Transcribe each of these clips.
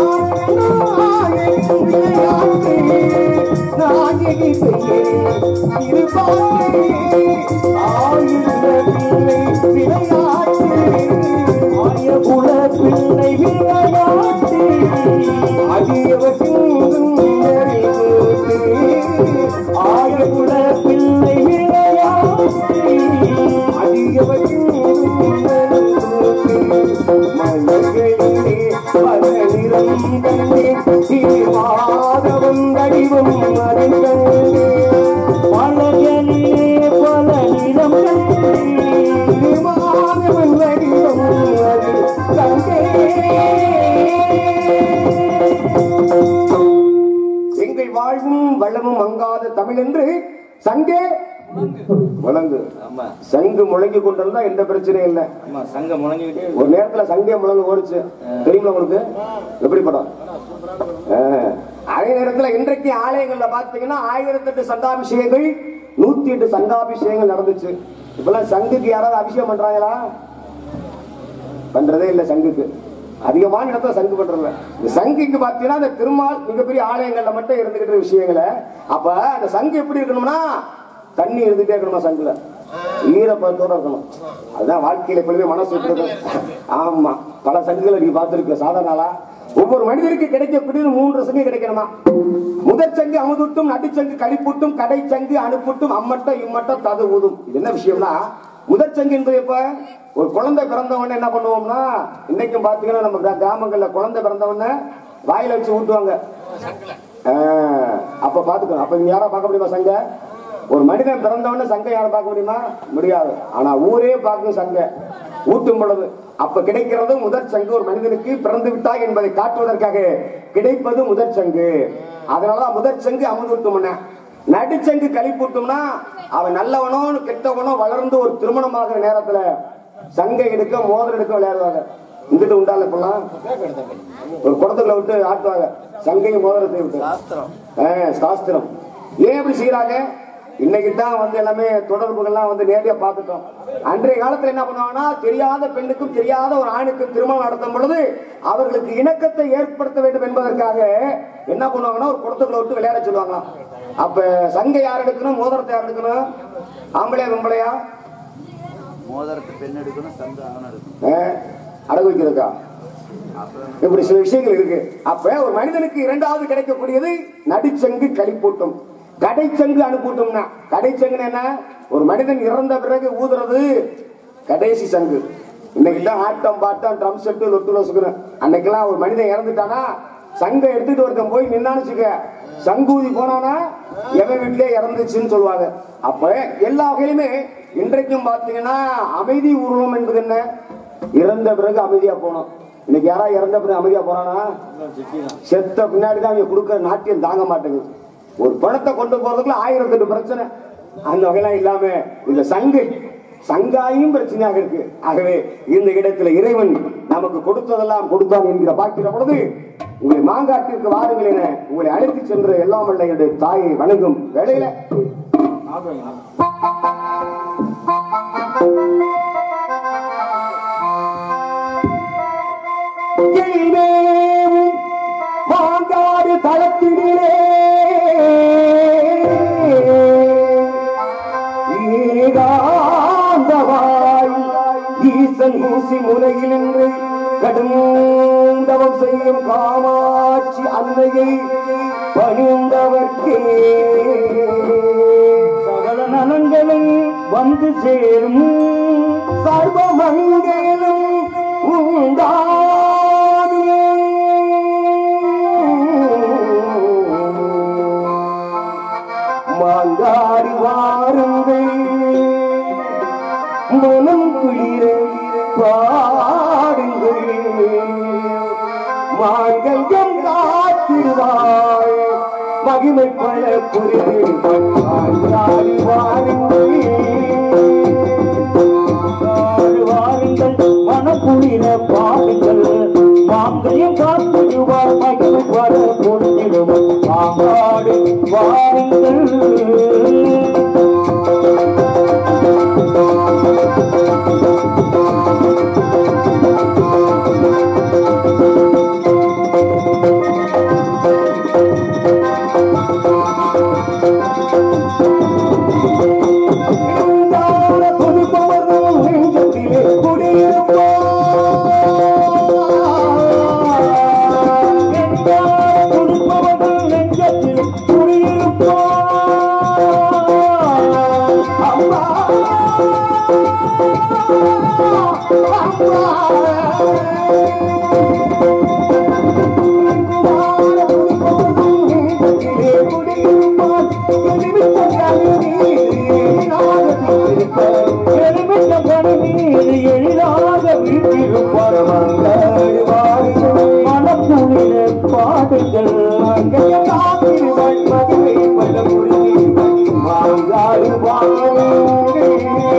பிள்ளை விளையாட்டு ஆயகுல பிள்ளை விளையாட்டு மாதவம் வடிவம் அறிந்தே பலகனிலே பல நிறம் மாதவன் வடிவம் அறிந்தே எங்கள் வாழ்வும் வளமும் மங்காத தமிழ் என்று சங்கே முழங்கு ஆமா சங்கு முழங்கி கொண்டிருந்தா எந்த பிரச்சனையும் இல்லை ஆமா சங்கம் முழங்கிக்கிட்டே ஒரு நேரத்துல சங்கே முழங்கு ஓடிச்சு தெரியுமா உங்களுக்கு எப்படி படம் ஆ. அதே நேரத்துல இன்றைக்கு ஆலயங்கள்ல பாத்தீங்கன்னா ஆயிரத்தி எட்டு சங்காபிஷேகங்கள் நூத்தி எட்டு சங்காபிஷேகங்கள் நடந்துச்சு இப்பெல்லாம் சங்குக்கு யாராவது அபிஷேகம் பண்றாங்களா பண்றதே இல்ல சங்குக்கு அதிகமான இடத்துல சங்கு பண்றதில்ல இந்த சங்குக்கு பாத்தீங்கன்னா இந்த திருமால் மிகப்பெரிய ஆலயங்கள்ல மட்டும் இருந்துகிட்ட விஷயங்களை அப்ப அந்த சங்கு எப்படி இருக்கணும்னா தண்ணி இருந்துட்டே இருக்கணுமா சங்குல ஈரப்பதத்தோட இருக்கணும் அதுதான் வாழ்க்கையில எப்பொழுதுமே மனசு இருக்கிறது ஆமா பல சங்குகளை நீங்க பார்த்திருக்க சாதாரணா ஒவ்வொரு மனிதருக்கு கிடைக்கக்கூடியது மூன்று சங்கு கிடைக்கணுமா முதற் சங்கு அமுதுட்டும் நடுச்சங்கு கழிப்புட்டும் கடை சங்கு அனுப்புட்டும் அம்மட்டம் இம்மட்டம் தது ஊதும் இது என்ன விஷயம்னா முதற் சங்கு என்பது எப்ப ஒரு குழந்தை பிறந்த உடனே என்ன பண்ணுவோம்னா இன்னைக்கும் பாத்தீங்கன்னா நம்ம கிரா- கிராமங்கள்ல குழந்தை பிறந்த உடனே வாயில வச்சு ஊட்டுவாங்க ஆஹ், அப்ப பாத்துக்கணும் அப்ப நீங்க யாரா பார்க்க முடியுமா சங்க ஒரு மனிதன் பிறந்தவன சங்க யாரும் பார்க்க முடியுமா முடியாது ஆனா ஊரே பார்க்கும் சங்க ஊட்டும் பொழுது அப்ப கிடைக்கிறது முதற் சங்கு ஒரு மனிதனுக்கு பிறந்து விட்டாய் என்பதை காட்டுவதற்காக கிடைப்பது முதற் சங்கு அதனாலதான் முதற் சங்கு அமுதூட்டும் நடுச்சங்கு கழிப்பூட்டும்னா அவன் நல்லவனோ கெட்டவனோ வளர்ந்து ஒரு திருமணமாகிற நேரத்துல சங்கை எடுக்க மோதிரம் எடுக்க விளையாடுவாங்க இங்கிட்டு உண்டால இப்பெல்லாம் ஒரு குடத்துக்குள்ள விட்டு ஆட்டுவாங்க சங்கையும் மோதிரத்தை விட்டு சாஸ்திரம் ஆ, சாஸ்திரம் ஏன் இப்படி செய்யறாங்க இன்னைக்கு தான் வந்து எல்லாமே தொடர்புகள்லாம் வந்து நேரடியா பார்த்துட்டோம் அன்றைய காலத்துல என்ன பண்ணுவாங்கன்னா தெரியாத பெண்ணுக்கும் தெரியாத ஒரு ஆணுக்கும் திருமணம் நடத்தும் பொழுது அவர்களுக்கு இணக்கத்தை ஏற்படுத்த வேண்டும் என்பதற்காக என்ன பண்ணுவாங்கன்னா ஒரு குடத்துக்குள்ள விட்டு விளையாட சொல்லுவாங்களாம் அப்ப சங்கை யார் எடுக்கணும் மோதிரத்தை யார் எடுக்கணும் ஆம்பளையா பொம்பளையா மோதிரத்தை பெண் எடுக்கணும் சங்கம் அவன் எடுக்கணும் ஆ, அடகு வைக்கிறதுக்கா அப்புறம் இப்படி சில விஷயங்கள் இருக்கு அப்ப ஒரு மனிதனுக்கு இரண்டாவது கிடைக்கக்கூடியது நடிச்சங்கு களிப்பூட்டும் கடைச்சங்கு அனுப்பூட்டும்னா கடைச்சங்குன்னு என்ன ஒரு மனிதன் இறந்த பிறகு ஊதுறது கடைசி சங்கு இன்னைக்கு தான் ஆட்டம் பாட்டம் ட்ரம் செட்டு லொட்டு லொசுக்குறேன் அன்னைக்கெல்லாம் ஒரு மனிதன் இறந்துட்டானா சங்கை எடுத்துட்டு ஒருத்தன் போய் நின்னான்னு வச்சுக்க சங்கூதி போனானா எவன் வீட்டிலே இறந்துச்சுன்னு சொல்லுவாங்க அப்ப எல்லா வகையிலுமே இன்றைக்கும் பாத்தீங்கன்னா அமைதி ஊர்வலம் என்பது என்ன இறந்த பிறகு அமைதியா போனோம் இன்னைக்கு யாராவது இறந்த பிறகு அமைதியா போறானா செத்த பின்னாடி தான் அவங்க கொடுக்குற நாட்டியம் தாங்க மாட்டேங்குது ஒரு பணத்தை கொண்டு போறதுக்குள்ள ஆயிரத்தி எட்டு பிரச்சனை அந்த வகையெல்லாம் இல்லாம இந்த சங்கு சங்காயும் பிரச்சனையாக இருக்கு ஆகவே இந்த இடத்துல இறைவன் நமக்கு கொடுத்ததெல்லாம் கொடுத்தான் என்கிற பார்க்கிற பொழுது உங்களை மாங்காட்டிற்கு வாருங்கள் என உங்களை அழைத்து சென்ற எல்லாம் வல்ல என்னுடைய தாயை வணங்கும் வேளையில எழில்மேவும் மாங்காடு தளத்தினிலே ஏகாந்தவாய் ஈசன் ஊசி முறையில் நின்று கடும் தவம் செய்யும் காமாட்சி அன்னையை பணிந்தவர்க்கே சகல நலங்களும் வந்து சேரும் சர்வ மங்களம் உண்டாகும் மாங்காடி வாருங்கள் மனம் குளிர பாடுங்கள் மாங்கல்யம் காத்திருவாள் மகிமை பல புரிந்து மாங்காடி வாருங்கள் வாருங்கள் மனக்குளிர பாடுங்கள் மாங்கல்யம் காத்திருவார் மகிமை பல பொருந்திடும் மாங்காடு வாருங்கள் பாடுங்கள் அங்கைய காப்பீர்கள் மதுரை பல புரிதீர்கள் மாங்காடு வாங்குங்கள்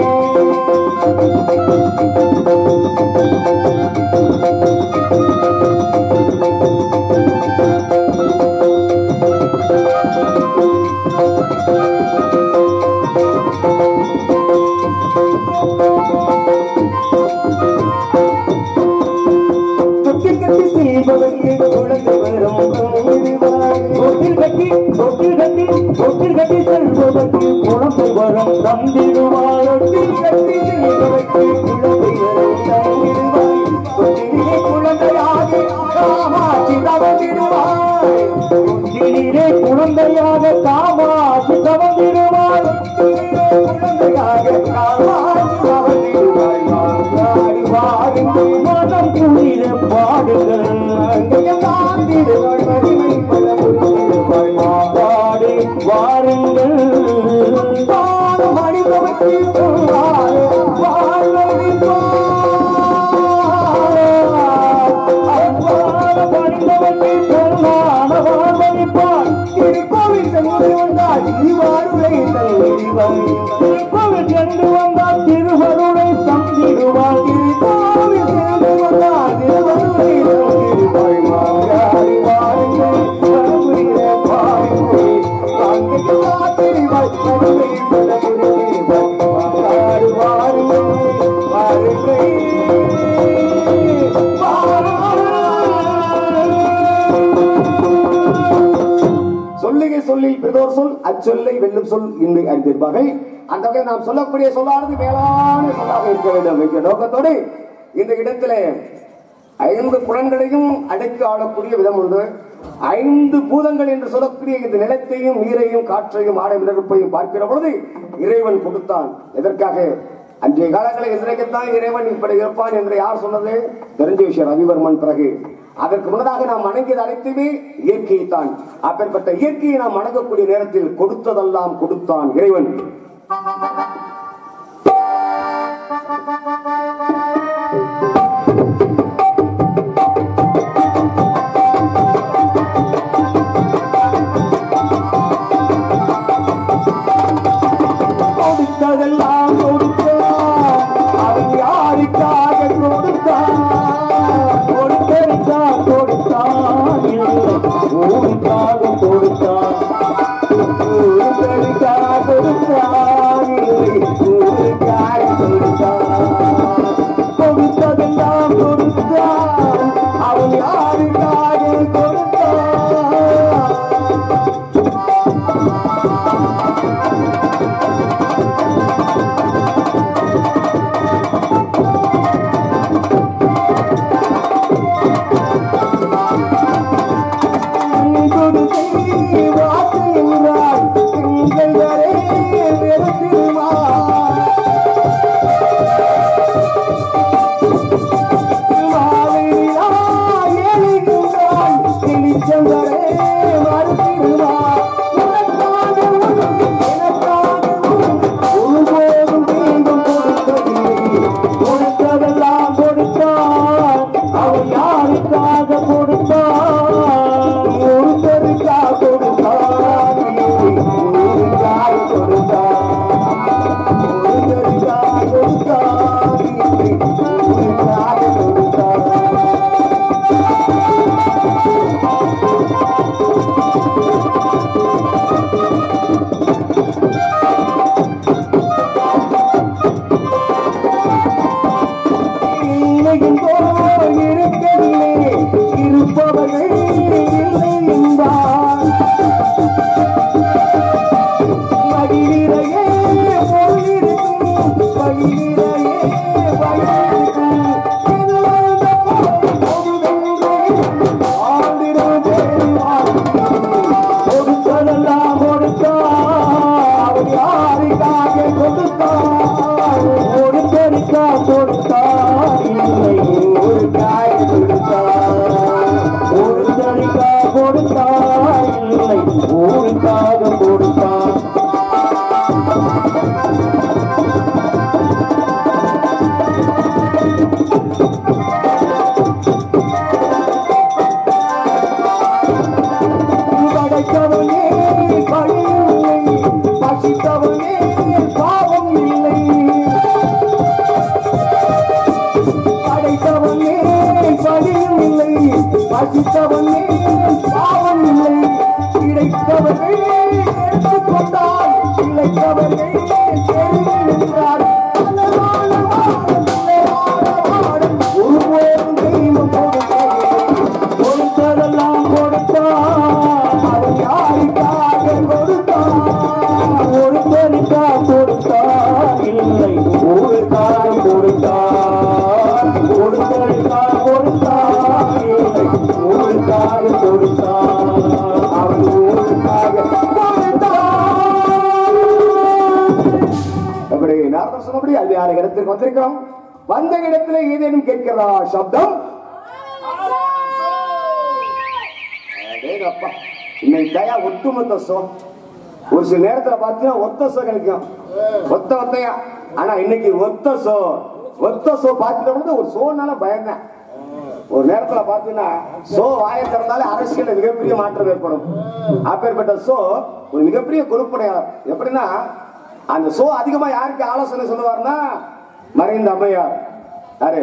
தொட்டி கட்டி செய்வதற்கு குழந்தை வரும் தொட்டில் கட்டி தொட்டில் கட்டி தொட்டில் கட்டி செல்வதற்கு குழந்தை வரும் தந்திடுவாய் தொட்டில் கட்டி செய்வதற்கு குழந்தை வரும் தந்திடுவாய் தொட்டிலே குழந்தையாக காமாட்சி தவந்திடுவாய் தொட்டிலே குழந்தையாக காமாட்சி தவந்திடுவாய் தொட்டிலே குழந்தையாக காமாட்சி தவந்திடுவாய் வாங்காடி வாருங்கள் மனம் குளிர பாடுங்கள் அங்கைய காத்திடுவாள் மகிமை பல புரிந்திடுவாள் மாபாடு வாருங்கள் வாழும் மனிதவற்றி திருக்கோவில் சென்று வந்தால் திருவாரூரை தந்திடுவாள் திருக்கோவில் சென்று வந்தால் திருவருளை தந்திடுவாள் திருக்கோவில் சென்று வந்தால் திருவருளை தந்திடுவாள் மாங்காரி வாருங்கள் கருமுகிற பாருங்கள் அங்கைய காத்திடுவாள் கருமை பல புரிந்திடுவாள் மாங்காரி வாருங்கள் வாருங்கள் சொல்லுகை சொல்லில் பிறதோர் சொல் அச்சொல்லை வெல்லும் சொல் இன்மை அறிந்திருப்பார்கள் அந்த வகையில் நாம் சொல்லக்கூடிய சொல்லானது மேலான சொல்லாக இருக்க வேண்டும் என்ற நோக்கத்தோடு இந்த இடத்திலே ஐந்து புலன்களையும் அடக்கி ஆளக்கூடிய விதம் உண்டு ஐந்து பூதங்கள் என்று சொல்லக்கூடிய இந்த நிலத்தையும் நீரையும் காற்றையும் ஆடை நெருப்பையும் பார்க்கிற பொழுது இறைவன் கொடுத்தான் எதற்காக அன்றைய காலங்களில் இன்றைக்குத்தான் இறைவன் இப்படி இருப்பான் என்று யார் சொன்னது தெரிஞ்ச விஷயம் ரவிவர்மன் பிறகு அதற்கு முன்னதாக நாம் வணங்கியது அனைத்துமே இயற்கையைத்தான் அப்பேற்பட்ட இயற்கையை நாம் வணங்கக்கூடிய நேரத்தில் கொடுத்ததெல்லாம் கொடுத்தான் இறைவன் கொடுத்ததெல்லாம் கொடுத்தான் அவன் யாருக்காக கொடுத்தான் கொடுத்தா கொடுத்தான் ஊருக்காக கொடுத்தான் ஊருக்காக கொடுத்தான் ஊருக்காக கொடுத்தான் கொடுத்ததெல்லாம் கொடுத்தான் அவன் யாருக்காக கொடுத்தான் கொடுத்ததெல்லாம் கொடுத்தான் அவன் யாருக்காக கொடுத்தான் ஒருத்தருக்காக கொடுத்தான் ஒருக்காக கொடுத்தான் ஒருத்தருக்காக கொடுத்தான் ஒருக்காக கொடுத்தான் இணையும் போல் இருக்கவில்லை இருப்பவர்கள் இல்லை என்பார் மகிழிரையே போயிருக்கும் மகிழிரையே வழியிருக்கும் கொடுத்ததெல்லாம் கொடுத்தான் அவன் யாருக்காக கொடுத்தான் ஒருத்தருக்கா கொடுத்தான் இல்லை ஒரு காய் கொடுத்தான் ஒருத்தருக்கா கொடுத்தான் இல்லை ஊருக்காக கொடுத்தான் இழைத்தவர்கள் எடுத்துக் கொண்டால் இழைத்தவர்கள் தெருவில் நின்றார் அலறான வாழும் வாழும் ஒருபோதும் தெய்வம் கொடுத்ததெல்லாம் கொடுத்தான் அவன் யாருக்காக கொடுத்தான் ஒருத்தனுக்கா கொடுத்தான் இல்லை ஊருக்காக கொடுத்தான் ஒருத்தனுக்கா கொடுத்தான் இல்லை ஊருக்காக கொடுத்தான் அவன் ஊருக்காக கொடுத்தான் அப்படி நாரதர் சொன்னபடி அல்வியார இடத்திற்கு வந்திருக்கிறோம் வந்த இடத்துல ஏதேனும் கேட்கிறதா சப்தம் அடேங்கப்பா. இன்னைக்கு தயா ஒட்டுமொத்த சோ ஒரு சில நேரத்துல பார்த்தீங்கன்னா ஒத்த சோ கிடைக்கும் ஒத்த ஒத்தையா ஆனா இன்னைக்கு ஒத்த சோ ஒத்த சோ பார்த்துட்ட பொழுது ஒரு சோனால பயந்தேன் ஒரு நேரத்துல பாத்தீங்கன்னா சோ வாயை திறந்தாலே அரசியல்ல மிகப்பெரிய மாற்றம் ஏற்படும் அப்பேற்பட்ட சோ ஒரு மிகப்பெரிய கொடுப்படையாளர் எப்படின்னா அந்த சோ அதிகமா யாருக்கு ஆலோசனை சொல்லுவாருன்னா மறைந்த அம்மையார் யாரு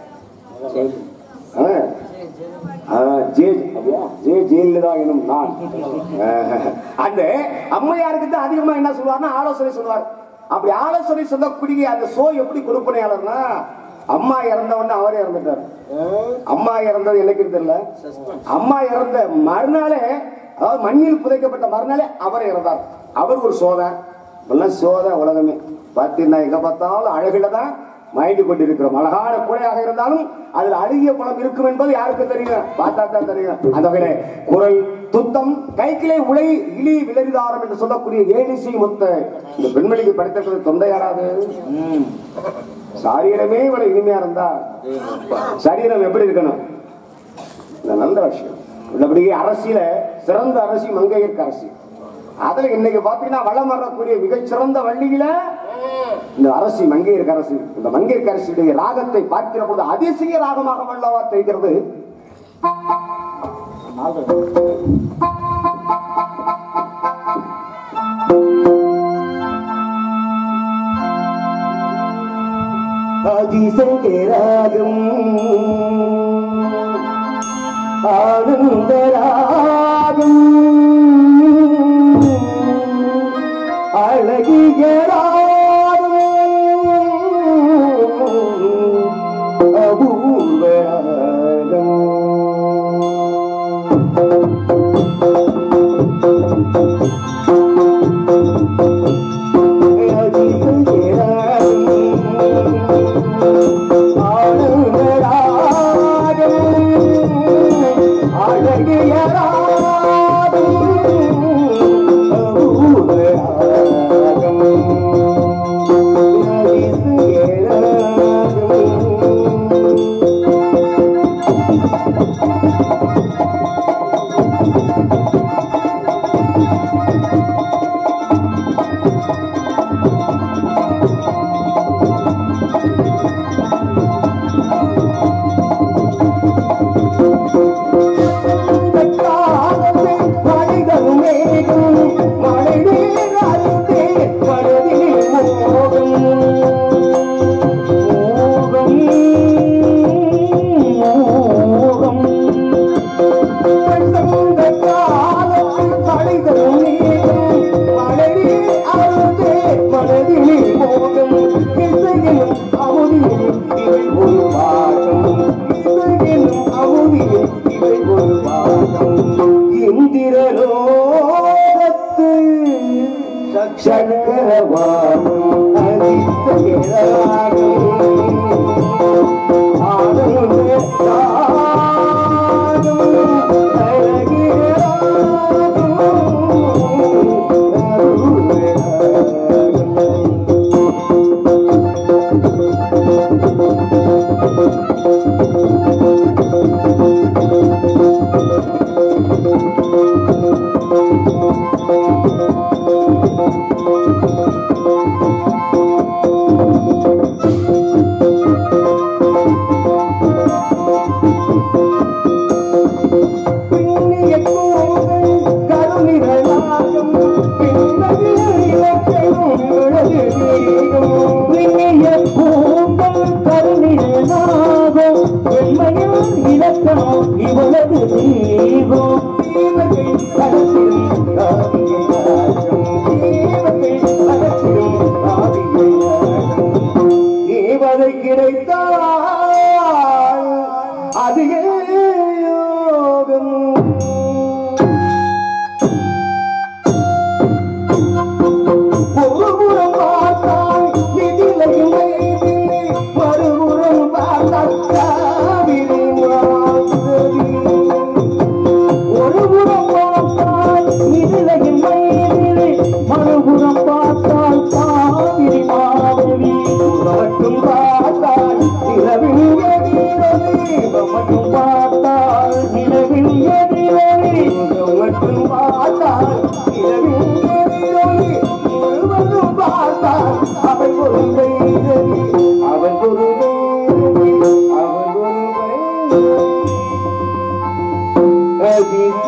ஆ. ஆ, ஜே அப்படியா? ஜே ஜெயலலிதா எனும் நான் ஆஹ். அந்த அம்மையாருக்கு தான் அதிகமா என்ன சொல்லுவார்னா ஆலோசனை சொல்லுவார் அப்படி ஆலோசனை சொல்லக்கூடிய அந்த சோ எப்படி கொடுப்பனையாளர்னா அம்மா இறந்த உடனே அவரே இறந்துட்டார் அம்மா இறந்தது எனக்கு தெரியல அம்மா இறந்த மறுநாளே அதாவது மண்ணில் புதைக்கப்பட்ட மறுநாளே அவர் இறந்தார் அவர் ஒரு சோதை எல்லாம் சோதை உலகமே பார்த்தீங்கன்னா எங்க பார்த்தாலும் அழகுல தான் மயங்கி கொண்டிருக்கிறோம் அழகான கூடையாக இருந்தாலும் அதில் அழுகிய குணம் இருக்கும் என்பது யாருக்கு தெரியும் பார்த்தா தான் தெரியும் அந்த வகையில குரல் துத்தம் கைக்கிளை உலை இலி விலரிதாரம் என்று சொல்லக்கூடிய ஏடிசி முத்த இந்த பெண்மணிக்கு படித்திருக்கிறது தொண்டை யாராது சாரீரமே இவ்வளவு இனிமையா இருந்தா சரீரம் எப்படி இருக்கணும் இந்த நல்ல விஷயம் உள்ளபடியே அரசியல சிறந்த அரசி மங்கையர்க்கு அரசி அதுல இன்னைக்கு பாத்தீங்கன்னா வளம் வரக்கூடிய மிகச் சிறந்த வள்ளியில இந்த அரசி மங்கையர்க்கு அரசி இந்த மங்கையர்க்கு அரசியுடைய ராகத்தை பார்க்கிற போது அதிசய ராகமாக வல்லவா தெரிகிறது அதிசயராகம் ஆனந்தராகம் அழகியராகம் அபூர்வராகம் இந்திரலோகத்து சக்கரவாகம் அதிசயராகம் ஆ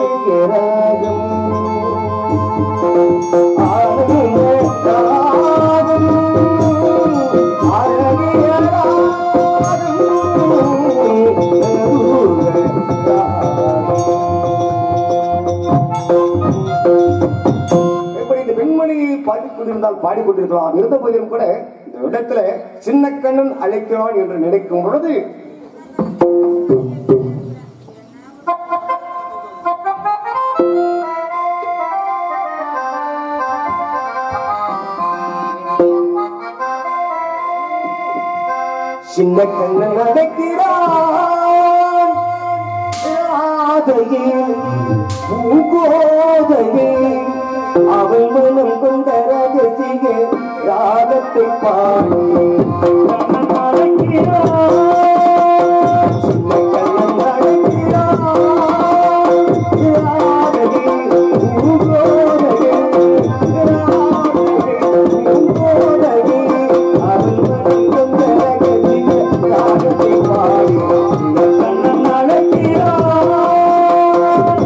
ராகம் அழகிய ராகம் அழகிய ராகம் எப்படி இந்த பெண்மணியை பாடிக்கொண்டிருந்தால் பாடிக்கொண்டிருக்கலாம் இருந்த போதிலும் கூட இந்த இடத்துல சின்ன கண்ணன் அழைக்கிறான் என்று நினைக்கும் பொழுது சின்ன கண்ணன் அடைக்கிறான் ராதையே பூங்கோதையே அவள் மனம் கொண்ட ரகசிய ராகத்தை பாடி கண்ணன் அழைக்கிறான் சின்ன கண்ணன் அழைக்கிறான் ராதையே பூங்கோதையே ராதையே பூங்கோதையே அவள் மனம் கொண்ட ரகசிய ராகத்தை பாடி கண்ணன் அழைக்கிறான்